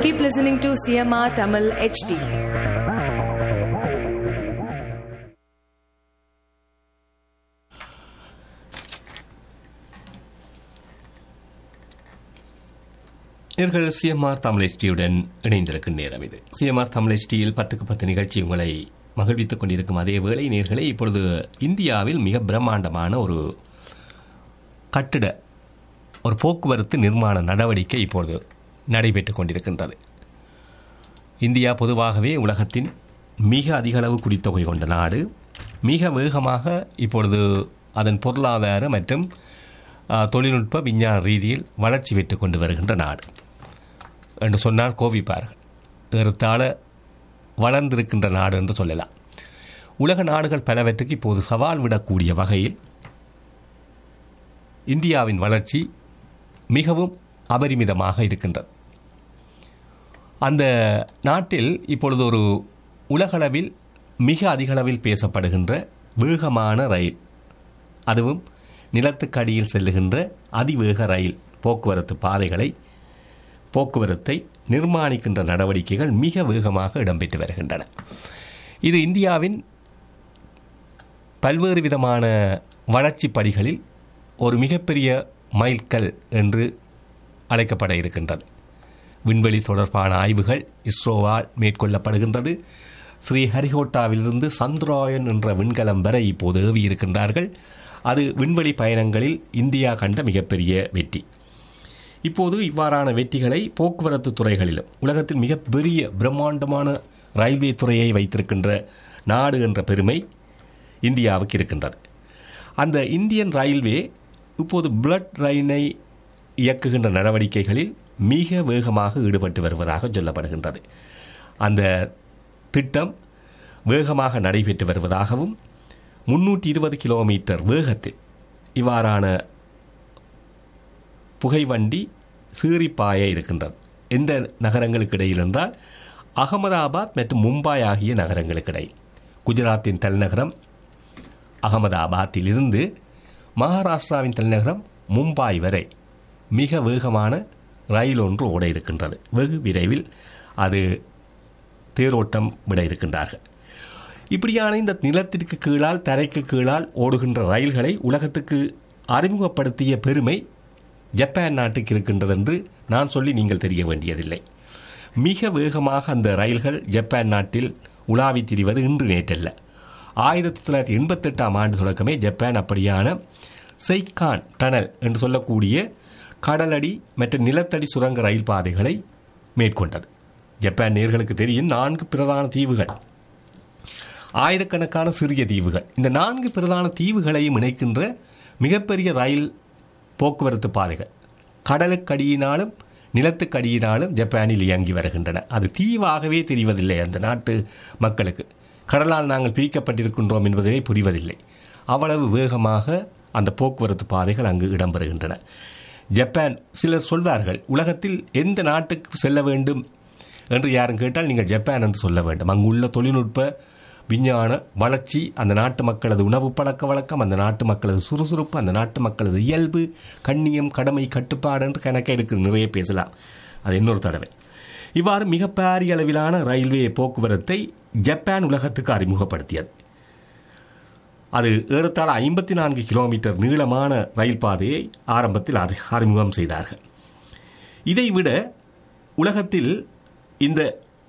Keep listening to CMR Tamil HD. இவர்கள் CMR Tamil HDயுடன் இணைந்திருக்கும் நேரம் இது சிஎம்ஆர் தமிழ் HDயில் பத்துக்கு பத்து நிகழ்ச்சி உங்களை மகிழ்வித்துக் கொண்டிருக்கும் அதே வேளை நேர்களை இப்பொழுது இந்தியாவில் மிக பிரம்மாண்டமான ஒரு கட்டிட ஒரு போக்குவரத்து நிர்மாண நடவடிக்கை இப்பொழுது நடைபெற்றுக் கொண்டிருக்கின்றது இந்தியா பொதுவாகவே உலகத்தின் மிக அதிக அளவு குடித்தொகை கொண்ட நாடு மிக வேகமாக இப்பொழுது அதன் பொருளாதார மற்றும் ஆ, தொழில்நுட்ப விஞ்ஞான ரீதியில் வளர்ச்சி பெற்று கொண்டு வருகின்ற நாடு என்று சொன்னால் கோபிப்பார்கள் ஏறத்தாழ வளர்ந்திருக்கின்ற நாடு என்று சொல்லலாம் உலக நாடுகள் பலவற்றுக்கு இப்போது சவால் விடக்கூடிய வகையில் இந்தியாவின் வளர்ச்சி மிகவும் அபரிமிதமாக இருக்கின்றது அந்த நாட்டில் இப்பொழுது ஒரு உலகளவில் மிக அதிகளவில் பேசப்படுகின்ற வேகமான ரயில் அதுவும் நிலத்துக்கடியில் செல்லுகின்ற அதிவேக ரயில் போக்குவரத்து பாதைகளை போக்குவரத்தை நிர்மாணிக்கின்ற நடவடிக்கைகள் மிக வேகமாக இடம்பெற்று வருகின்றன இது இந்தியாவின் பல்வேறு விதமான வளர்ச்சி படிகளில் ஒரு மிகப்பெரிய மைல்கல் என்று அழைக்கப்பட இருக்கின்றது விண்வெளி தொடர்பான ஆய்வுகள் இஸ்ரோவால் மேற்கொள்ளப்படுகின்றது ஸ்ரீஹரிகோட்டாவிலிருந்து சந்திராயன் என்ற விண்கலம் வரை இப்போது ஏவி இருக்கின்றார்கள் அது விண்வெளி பயணங்களில் இந்தியா கண்ட மிகப்பெரிய வெற்றி இப்போது இவ்வாறான வெற்றிகளை போக்குவரத்து துறைகளிலும் உலகத்தில் மிகப்பெரிய பிரம்மாண்டமான ரயில்வே துறையை வைத்திருக்கின்ற நாடு என்ற பெருமை இந்தியாவுக்கு இருக்கின்றது அந்த இந்தியன் ரயில்வே இப்போது புல்லட் ரயிலை இயக்குகின்ற நடவடிக்கைகளில் மிக வேகமாக ஈடுபட்டு வருவதாக சொல்லப்படுகின்றது அந்த திட்டம் வேகமாக நடைபெற்று வருவதாகவும் முன்னூற்றி இருபது கிலோமீட்டர் வேகத்தில் இவ்வாறான புகைவண்டி சீறிப்பாய இருக்கின்றது எந்த நகரங்களுக்கு இடையில் என்றால் அகமதாபாத் மற்றும் மும்பாய் ஆகிய நகரங்களுக்கு இடையில் குஜராத்தின் தலைநகரம் அகமதாபாத்தில் இருந்து மகாராஷ்டிராவின் தலைநகரம் மும்பாய் வரை மிக வேகமான ரயில் ஒன்று ஓட இருக்கின்றது வெகு விரைவில் அது தேரோட்டம் விட இருக்கின்றார்கள் இப்படியான இந்த நிலத்திற்கு கீழால் தரைக்கு கீழால் ஓடுகின்ற ரயில்களை உலகத்துக்கு அறிமுகப்படுத்திய பெருமை ஜப்பான் நாட்டுக்கு இருக்கின்றது என்று நான் சொல்லி நீங்கள் தெரிய வேண்டியதில்லை மிக வேகமாக அந்த ரயில்கள் ஜப்பான் நாட்டில் உலாவித் திரிவது இன்று நேற்றல்ல ஆயிரத்தி தொள்ளாயிரத்தி எண்பத்தெட்டாம் ஆண்டு தொடக்கமே ஜப்பான் அப்படியான செய்கான் டனல் என்று சொல்லக்கூடிய கடலடி மற்றும் நிலத்தடி சுரங்க ரயில் பாதைகளை மேற்கொண்டது ஜப்பான் நேர்களுக்கு தெரியும் நான்கு பிரதான தீவுகள் ஆயிரக்கணக்கான சிறிய தீவுகள் இந்த நான்கு பிரதான தீவுகளையும் இணைக்கின்ற மிகப்பெரிய ரயில் போக்குவரத்து பாதைகள் கடலுக்கடியினாலும் நிலத்துக்கடியினாலும் ஜப்பானில் இயங்கி வருகின்றன அது தீவாகவே தெரிவதில்லை அந்த நாட்டு மக்களுக்கு கடலால் நாங்கள் பிரிக்கப்பட்டிருக்கின்றோம் என்பதே புரிவதில்லை அவ்வளவு வேகமாக அந்த போக்குவரத்து பாதைகள் அங்கு இடம்பெறுகின்றன ஜப்பான் சிலர் சொல்வார்கள் உலகத்தில் எந்த நாட்டுக்கு செல்ல வேண்டும் என்று யாரும் கேட்டால் நீங்கள் ஜப்பான் என்று சொல்ல வேண்டும் அங்குள்ள தொழில்நுட்ப விஞ்ஞான வளர்ச்சி அந்த நாட்டு மக்களது உணவு பழக்க வழக்கம் அந்த நாட்டு மக்களது சுறுசுறுப்பு அந்த நாட்டு மக்களது இயல்பு கண்ணியம் கடமை கட்டுப்பாடு என்று கணக்க இருக்குது நிறைய பேசலாம் அது இன்னொரு தடவை இவ்வாறு மிக பாரிய அளவிலான ரயில்வே போக்குவரத்தை ஜப்பான் உலகத்துக்கு அறிமுகப்படுத்தியது அது ஏறத்தாழ ஐம்பத்தி நான்கு கிலோமீட்டர் நீளமான ரயில் பாதையை ஆரம்பத்தில் அறி- அறிமுகம் செய்தார்கள் இதைவிட உலகத்தில் இந்த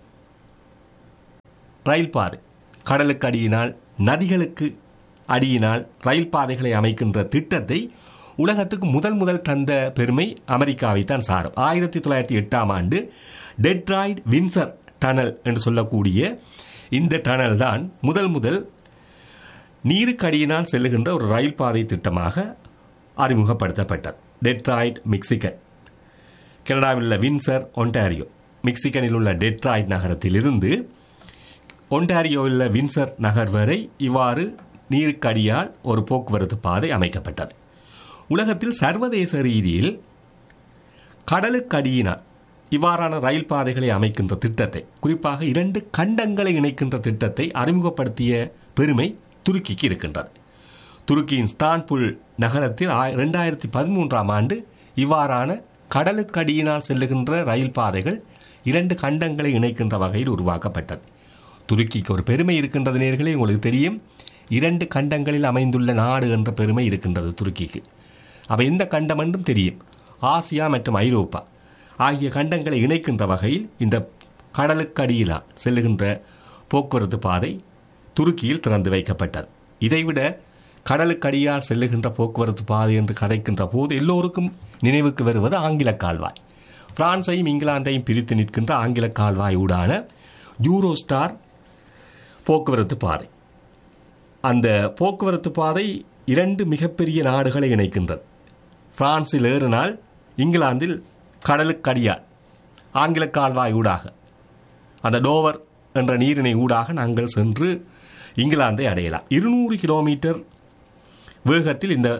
ரயில் பாதை கடலுக்கு அடியினால் நதிகளுக்கு அடியினால் ரயில் பாதைகளை அமைக்கின்ற திட்டத்தை உலகத்துக்கு முதல் முதல் தந்த பெருமை அமெரிக்காவை தான் சாரும் ஆயிரத்தி தொள்ளாயிரத்தி எட்டாம் ஆண்டு டெட்ராய்ட் வின்சர் டனல் என்று சொல்லக்கூடிய இந்த டனல் தான் முதல் முதல் நீருக்கடியினால் செல்லுகின்ற ஒரு ரயில் பாதை திட்டமாக அறிமுகப்படுத்தப்பட்டது டெட்ராய்ட் மிக்சிகன் கனடாவில் உள்ள வின்சர் ஒன்டாரியோ மெக்சிகனில் உள்ள டெட்ராய்ட் நகரத்திலிருந்து ஒன்டாரியோவில் உள்ள வின்சர் நகர் வரை இவ்வாறு நீருக்கடியால் ஒரு போக்குவரத்து பாதை அமைக்கப்பட்டது உலகத்தில் சர்வதேச ரீதியில் கடலுக்கடியினால் இவ்வாறான ரயில் பாதைகளை அமைக்கின்ற திட்டத்தை குறிப்பாக இரண்டு கண்டங்களை இணைக்கின்ற திட்டத்தை அறிமுகப்படுத்திய பெருமை துருக்கிக்கு இருக்கின்றது துருக்கியின் ஸ்தான்புல் நகரத்தில் ரெண்டாயிரத்தி பதிமூன்றாம் ஆண்டு இவ்வாறான கடலுக்கடியினால் செல்லுகின்ற ரயில் பாதைகள் இரண்டு கண்டங்களை இணைக்கின்ற வகையில் உருவாக்கப்பட்டது துருக்கிக்கு ஒரு பெருமை இருக்கின்றது நேர்களே உங்களுக்கு தெரியும் இரண்டு கண்டங்களில் அமைந்துள்ள நாடு என்ற பெருமை இருக்கின்றது துருக்கிக்கு அப்போ எந்த கண்டம் என்றும் தெரியும் ஆசியா மற்றும் ஐரோப்பா ஆகிய கண்டங்களை இணைக்கின்ற வகையில் இந்த கடலுக்கடியிலால் செல்லுகின்ற போக்குவரத்து பாதை துருக்கியில் திறந்து வைக்கப்பட்டது இதைவிட கடலுக்கடியால் செல்லுகின்ற போக்குவரத்து பாதை என்று கதைக்கின்ற போது எல்லோருக்கும் நினைவுக்கு வருவது ஆங்கில கால்வாய் பிரான்சையும் இங்கிலாந்தையும் பிரித்து நிற்கின்ற ஆங்கில கால்வாய் ஊடான யூரோஸ்டார் போக்குவரத்து பாதை அந்த போக்குவரத்து பாதை இரண்டு மிகப்பெரிய நாடுகளை இணைக்கின்றது பிரான்சில் ஏறினால் இங்கிலாந்தில் கடலுக்கடியால் ஆங்கில கால்வாய் ஊடாக அந்த டோவர் என்ற நீரிணை ஊடாக நாங்கள் சென்று இங்கிலாந்தை அடையலாம் இருநூறு கிலோமீட்டர் வேகத்தில் இந்த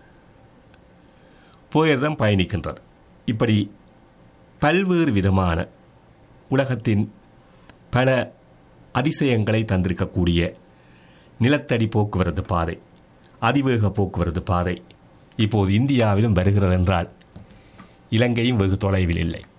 போயர்தம் பயணிக்கின்றது இப்படி பல்வேறு விதமான உலகத்தின் பல அதிசயங்களை தந்திருக்கக்கூடிய நிலத்தடி போக்குவரத்து பாதை அதிவேக போக்குவரத்து பாதை இப்போது இந்தியாவிலும் வருகிறது என்றால் இலங்கையும் வெகு தொலைவில் இல்லை